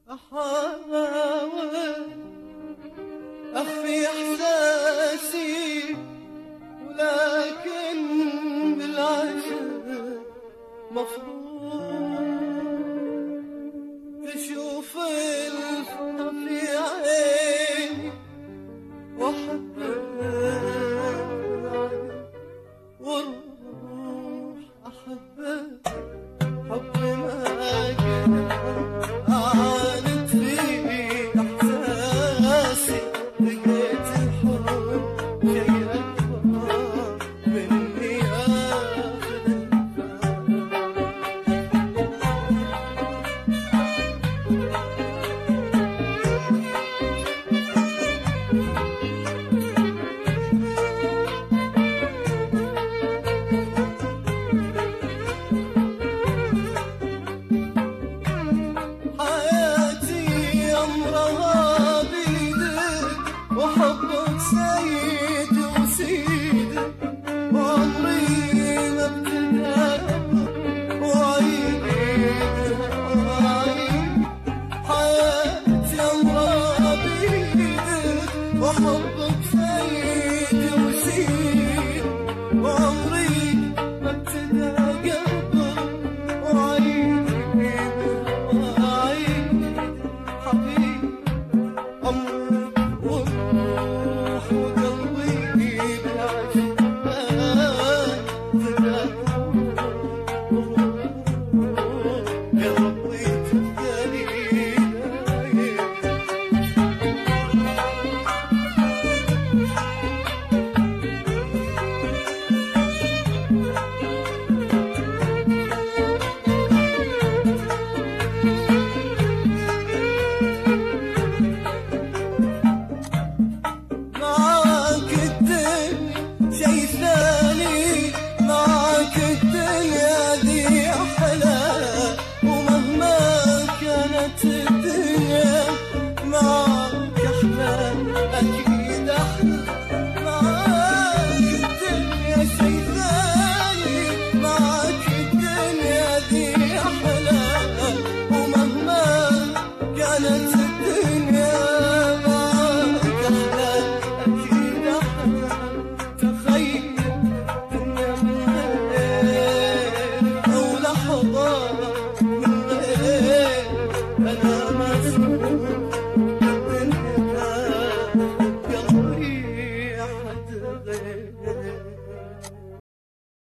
أحاول أخفي إحساسي ولكن بالعشق مفروض تشوف الفرح في عيني وأحبك والروح أحبك حب ما كان أعاند فيه إحساسي لقيت الحب شيء أكبر مني آخذ الفرح حياتي أمرها بيدك وحبك سيد وسيدك وعمري ما ابتدى وعيد وعيد حياتي أمرها بيدك وحبك سيد وسيد وعمري ما ابتدى قلبك وعيد وعيد حبيبي أمرك وروح وقلبي بالعشق قلبي تبتلي معاك الدنيا شي ثاني معاك الدنيا دي أحلى ومهما كانت الدنيا معاك أحلى أكيد أحلى معاك الدنيا شي ثاني معاك الدنيا دي